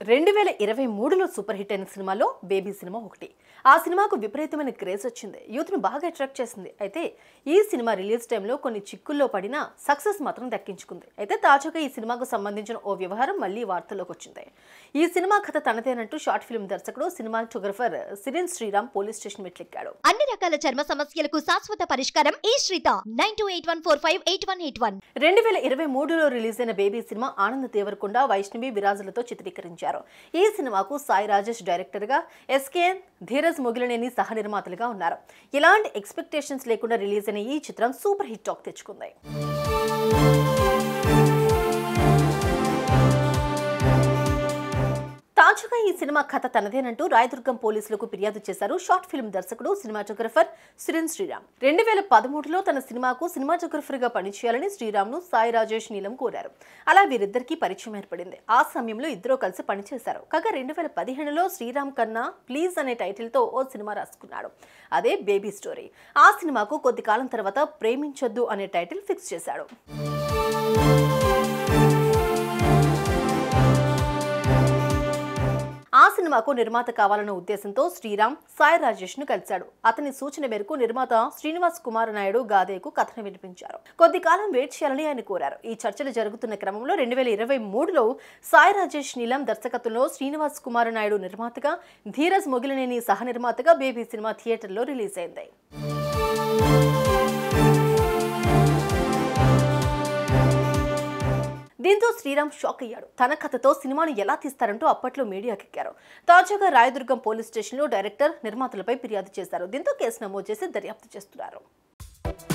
రెండు వేల ఇరవై మూడులో సూపర్ హిట్ అయిన సినిమాలో బేబీ సినిమా ఒకటి ఆ సినిమాకు విపరీతమైన క్రేజ్ వచ్చింది యూత్ను బాగా అట్రాక్ట్ చేసింది అయితే ఈ సినిమా రిలీజ్ టైంలో కొన్ని చిక్కుల్లో పడినా సక్సెస్ మాత్రం దక్కించుకుంది అయితే తాజాగా ఈ సినిమాకు సంబంధించిన ఓ వ్యవహారం మళ్ళీ వార్తల్లోకి వచ్చింది ఈ సినిమా కథ తనదేనంటూ షార్ట్ ఫిల్మ్ దర్శకుడు cinematographer Sirin Sriram police station మెట్లెక్కాడు అన్ని రకాల చర్మ సమస్యలకు శాశ్వత పరిష్కారం ఈ శ్రీత nine two eight one four five eight one eight one రెండు వేల ఇరవై మూడులో రిలీజ్ అయిన బేబీ సినిమా ఆనంద్ దేవరకొండ వైష్ణవి విరాజులతో చిత్రీకరించారు ఈ సినిమాకు సాయి రాజేష్ డైరెక్టర్ గా ఎస్కేఎన్ ధీరజ్ మొగిలినేని సహ నిర్మాతలుగా ఉన్నారు ఎలాంటి ఎక్స్పెక్టేషన్స్ లేకుండా రిలీజ్ అయిన ఈ చిత్రం సూపర్ హిట్ టాక్ తెచ్చుకుంది తాజాగా ఈ సినిమా కథ తనదేనంటూ రాయదుర్గం పోలీసులకు ఫిర్యాదు చేశారు షార్ట్ ఫిల్మ్ దర్శకుడు సినిమాటోగ్రఫర్ సురేన్ శ్రీరామ్ రెండు వేల పదమూడులో తన సినిమాకు సినిమాటోగ్రఫర్ గా పనిచేయాలని శ్రీరామ్ను సాయి రాజేష్ నీలం కోరారు అలా వీరిద్దరికీ పరిచయం ఏర్పడింది ఆ సమయంలో ఇద్దరూ కలిసి పనిచేశారు కాగా రెండు వేల పదిహేనులో శ్రీరామ్ కన్నా ప్లీజ్ అనే టైటిల్తో ఓ సినిమా రాసుకున్నాడు అదే బేబీ స్టోరీ ఆ సినిమాకు కొద్ది కాలం తర్వాత ప్రేమించొద్దు అనే టైటిల్ ఫిక్స్ చేశాడు ఆ సినిమాకు నిర్మాత కావాలన్న ఉద్దేశంతో శ్రీరామ్ సాయి రాజేష్ ను కలిశాడు అతని సూచన మేరకు నిర్మాత శ్రీనివాస్ కుమార్ నాయుడు గాదేకు కథను వినిపించారు కొద్ది కాలం వెయిట్ చేయాలని ఆయన కోరారు ఈ చర్చలు జరుగుతున్న క్రమంలో రెండు వేల ఇరవై మూడులో సాయి రాజేష్ నీలం దర్శకత్వంలో శ్రీనివాస్ కుమార్ నాయుడు నిర్మాతగా ధీరజ్ మొగిలినేని సహ నిర్మాతగా బేబీ సినిమా థియేటర్లో రిలీజ్ అయింది దీంతో శ్రీరామ్ షాక్ అయ్యాడు తన కథతో సినిమాను ఎలా తీస్తారంటూ అప్పట్లో మీడియాకెక్కారు తాజాగా రాయదుర్గం పోలీస్ స్టేషన్లో డైరెక్టర్ నిర్మాతలపై ఫిర్యాదు చేశారు దీంతో కేసు నమోదు చేసి దర్యాప్తు చేస్తున్నారు